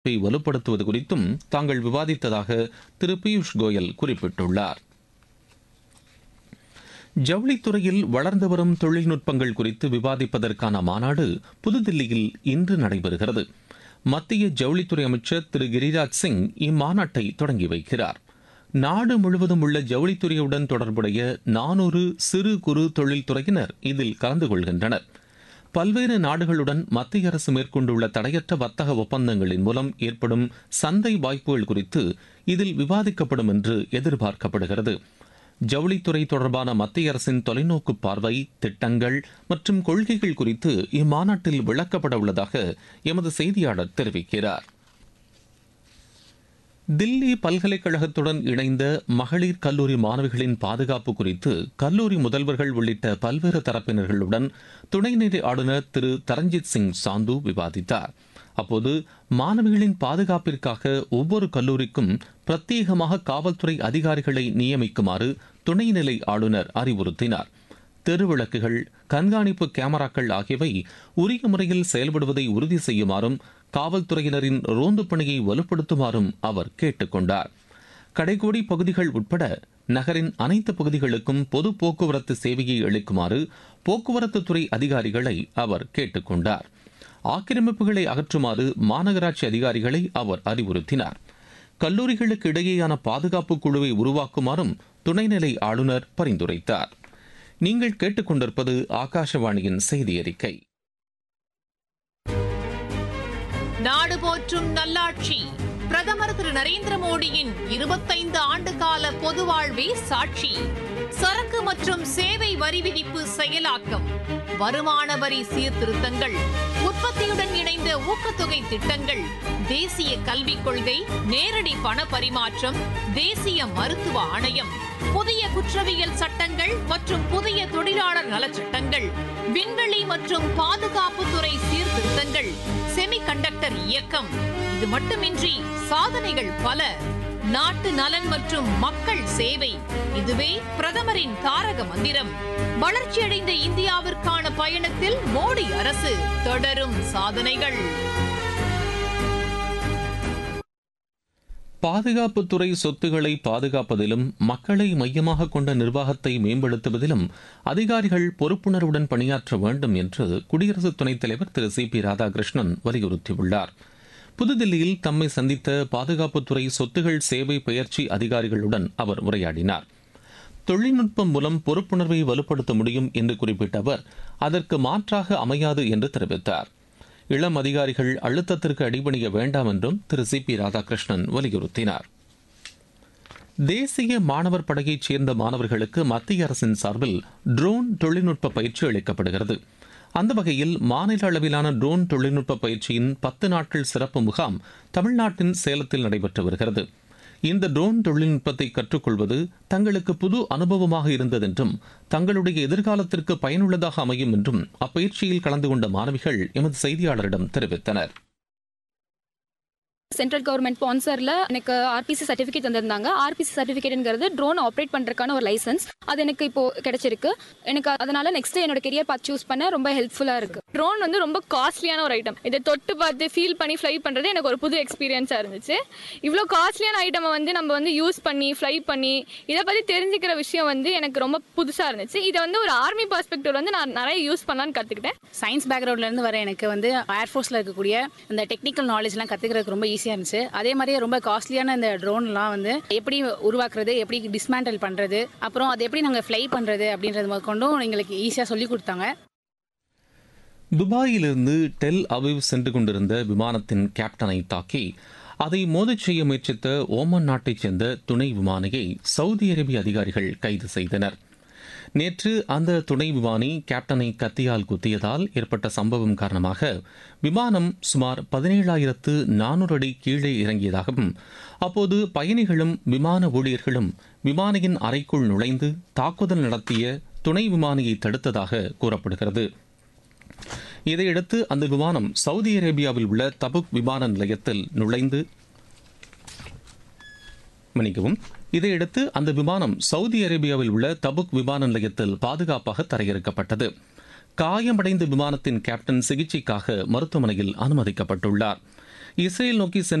வை வலுப்படுத்துவது குறித்தும் தாங்கள் விவாதித்ததாக திரு பியூஷ் கோயல் குறிப்பிட்டுள்ளார் ஜவுளித்துறையில் வளர்ந்து வரும் தொழில்நுட்பங்கள் குறித்து விவாதிப்பதற்கான மாநாடு புதுதில்லியில் இன்று நடைபெறுகிறது மத்திய ஜவுளித்துறை அமைச்சர் திரு கிரிராஜ் சிங் இம்மாநாட்டை தொடங்கி வைக்கிறார் நாடு முழுவதும் உள்ள ஜவுளித்துறையுடன் தொடர்புடைய நானூறு சிறு குறு தொழில்துறையினர் இதில் கலந்து கொள்கின்றனர் பல்வேறு நாடுகளுடன் மத்திய அரசு மேற்கொண்டுள்ள தடையற்ற வர்த்தக ஒப்பந்தங்களின் மூலம் ஏற்படும் சந்தை வாய்ப்புகள் குறித்து இதில் விவாதிக்கப்படும் என்று எதிர்பார்க்கப்படுகிறது ஜவுளித்துறை தொடர்பான மத்திய அரசின் தொலைநோக்கு பார்வை திட்டங்கள் மற்றும் கொள்கைகள் குறித்து இம்மாநாட்டில் விளக்கப்பட உள்ளதாக எமது செய்தியாளர் தெரிவிக்கிறார் தில்லி பல்கலைக்கழகத்துடன் இணைந்த மகளிர் கல்லூரி மாணவிகளின் பாதுகாப்பு குறித்து கல்லூரி முதல்வர்கள் உள்ளிட்ட பல்வேறு தரப்பினர்களுடன் துணைநிலை ஆளுநர் திரு தரஞ்சித் சிங் சாந்து விவாதித்தார் அப்போது மாணவிகளின் பாதுகாப்பிற்காக ஒவ்வொரு கல்லூரிக்கும் பிரத்யேகமாக காவல்துறை அதிகாரிகளை நியமிக்குமாறு துணைநிலை ஆளுநர் அறிவுறுத்தினார் தெருவிளக்குகள் கண்காணிப்பு கேமராக்கள் ஆகியவை உரிய முறையில் செயல்படுவதை உறுதி செய்யுமாறும் காவல்துறையினரின் ரோந்து பணியை வலுப்படுத்துமாறும் அவர் கேட்டுக் கொண்டார் கடைகோடி பகுதிகள் உட்பட நகரின் அனைத்து பகுதிகளுக்கும் பொது போக்குவரத்து சேவையை அளிக்குமாறு போக்குவரத்து துறை அதிகாரிகளை அவர் கேட்டுக் கொண்டார் ஆக்கிரமிப்புகளை அகற்றுமாறு மாநகராட்சி அதிகாரிகளை அவர் அறிவுறுத்தினார் கல்லூரிகளுக்கு இடையேயான பாதுகாப்பு குழுவை உருவாக்குமாறும் துணைநிலை ஆளுநர் பரிந்துரைத்தார் நீங்கள் கேட்டுக்கொண்டிருப்பது ஆகாஷவாணியின் செய்தி அறிக்கை நாடு போற்றும் நல்லாட்சி பிரதமர் திரு நரேந்திர மோடியின் இருபத்தைந்து ஆண்டு கால பொது வாழ்வே சாட்சி சரக்கு மற்றும் சேவை வரி விதிப்பு செயலாக்கம் வருமான வரி சீர்திருத்தங்கள் உற்பத்தியுடன் இணைந்த ஊக்கத்தொகை திட்டங்கள் தேசிய கல்விக் கொள்கை நேரடி பண பரிமாற்றம் தேசிய மருத்துவ ஆணையம் புதிய குற்றவியல் சட்டங்கள் மற்றும் புதிய தொழிலாளர் நலச்சட்டங்கள் விண்வெளி மற்றும் பாதுகாப்புத்துறை சீர்திருத்தங்கள் செமிகண்டக்டர் இயக்கம் இது மட்டுமின்றி சாதனைகள் பல நாட்டு நலன் மற்றும் மக்கள் சேவை இதுவே பிரதமரின் தாரக மந்திரம் வளர்ச்சியடைந்த இந்தியாவிற்கான பயணத்தில் மோடி அரசு தொடரும் சாதனைகள் பாதுகாப்புத்துறை சொத்துக்களை பாதுகாப்பதிலும் மக்களை மையமாக கொண்ட நிர்வாகத்தை மேம்படுத்துவதிலும் அதிகாரிகள் பொறுப்புணர்வுடன் பணியாற்ற வேண்டும் என்று குடியரசு துணைத் தலைவர் திரு சி பி ராதாகிருஷ்ணன் வலியுறுத்தியுள்ளார் புதுதில்லியில் தம்மை சந்தித்த பாதுகாப்புத்துறை சொத்துகள் சேவை பயிற்சி அதிகாரிகளுடன் அவர் உரையாடினார் தொழில்நுட்பம் மூலம் பொறுப்புணர்வை வலுப்படுத்த முடியும் என்று குறிப்பிட்ட அவர் அதற்கு மாற்றாக அமையாது என்று தெரிவித்தார் இளம் அதிகாரிகள் அழுத்தத்திற்கு அடிபணிய வேண்டாம் என்றும் திரு சி பி ராதாகிருஷ்ணன் வலியுறுத்தினார் தேசிய மாணவர் படையைச் சேர்ந்த மாணவர்களுக்கு மத்திய அரசின் சார்பில் ட்ரோன் தொழில்நுட்ப பயிற்சி அளிக்கப்படுகிறது அந்த வகையில் மாநில அளவிலான ட்ரோன் தொழில்நுட்ப பயிற்சியின் பத்து நாட்கள் சிறப்பு முகாம் தமிழ்நாட்டின் சேலத்தில் நடைபெற்று வருகிறது இந்த ட்ரோன் தொழில்நுட்பத்தை கற்றுக்கொள்வது தங்களுக்கு புது அனுபவமாக இருந்ததென்றும் தங்களுடைய எதிர்காலத்திற்கு பயனுள்ளதாக அமையும் என்றும் அப்பயிற்சியில் கலந்து கொண்ட மாணவிகள் எமது செய்தியாளரிடம் தெரிவித்தனர் சென்ட்ரல் கவர்மெண்ட் ஸ்பான்சரில் எனக்கு ஆர்பிசி சர்டிஃபிகேட் தந்திருந்தாங்க ஆர்பிசி சர்டிஃபிகேட்ங்கிறது ட்ரோன் ஆப்ரேட் பண்ணுறதுக்கான ஒரு லைசன்ஸ் அது எனக்கு இப்போ கிடைச்சிருக்கு எனக்கு அதனால நெக்ஸ்ட் என்னோட கெரியர் பார்த்து சூஸ் பண்ண ரொம்ப ஹெல்ப்ஃபுல்லாக இருக்கு ட்ரோன் வந்து ரொம்ப காஸ்ட்லியான ஒரு ஐட்டம் இதை தொட்டு பார்த்து ஃபீல் பண்ணி ஃப்ளை பண்ணுறது எனக்கு ஒரு புது எக்ஸ்பீரியன்ஸாக இருந்துச்சு இவ்வளோ காஸ்ட்லியான ஐட்டமை வந்து நம்ம வந்து யூஸ் பண்ணி ஃப்ளை பண்ணி இதை பற்றி தெரிஞ்சுக்கிற விஷயம் வந்து எனக்கு ரொம்ப புதுசாக இருந்துச்சு இதை வந்து ஒரு ஆர்மி பர்ஸ்பெக்டிவ் வந்து நான் நிறைய யூஸ் பண்ணலான்னு கற்றுக்கிட்டேன் சயின்ஸ் பேக்ரவுண்ட்லேருந்து வர எனக்கு வந்து ஏர்ஃபோர்ஸில் இருக்கக்கூடிய அந்த டெக்னிக்கல் நாலேஜ்லாம் கற்றுக்கிறதுக்கு ரொம்ப ஈஸியாக இருந்துச்சு அதே மாதிரியே ரொம்ப காஸ்ட்லியான இந்த ட்ரோன்லாம் வந்து எப்படி உருவாக்குறது எப்படி டிஸ்மேண்டல் பண்ணுறது அப்புறம் அதை எப்படி நாங்கள் ஃப்ளை பண்ணுறது அப்படின்றது முதற்கொண்டும் எங்களுக்கு ஈஸியாக சொல்லி கொடுத்தாங்க துபாயிலிருந்து டெல் அவிவ் சென்று கொண்டிருந்த விமானத்தின் கேப்டனை தாக்கி அதை மோதச் செய்ய முயற்சித்த ஓமன் நாட்டைச் சேர்ந்த துணை விமானியை சவுதி அரேபிய அதிகாரிகள் கைது செய்தனர் நேற்று அந்த துணை விமானி கேப்டனை கத்தியால் குத்தியதால் ஏற்பட்ட சம்பவம் காரணமாக விமானம் சுமார் பதினேழாயிரத்து நானூறு அடி கீழே இறங்கியதாகவும் அப்போது பயணிகளும் விமான ஊழியர்களும் விமானியின் அறைக்குள் நுழைந்து தாக்குதல் நடத்திய துணை விமானியை தடுத்ததாக கூறப்படுகிறது இதையடுத்து அந்த விமானம் சவுதி அரேபியாவில் உள்ள தபுக் விமான நிலையத்தில் நுழைந்து மன்னிக்கவும் இதையடுத்து அந்த விமானம் சவுதி அரேபியாவில் உள்ள தபுக் விமான நிலையத்தில் பாதுகாப்பாக தரையிறக்கப்பட்டது காயமடைந்த விமானத்தின் கேப்டன் சிகிச்சைக்காக மருத்துவமனையில் அனுமதிக்கப்பட்டுள்ளார் இஸ்ரேல் நோக்கி சென்ற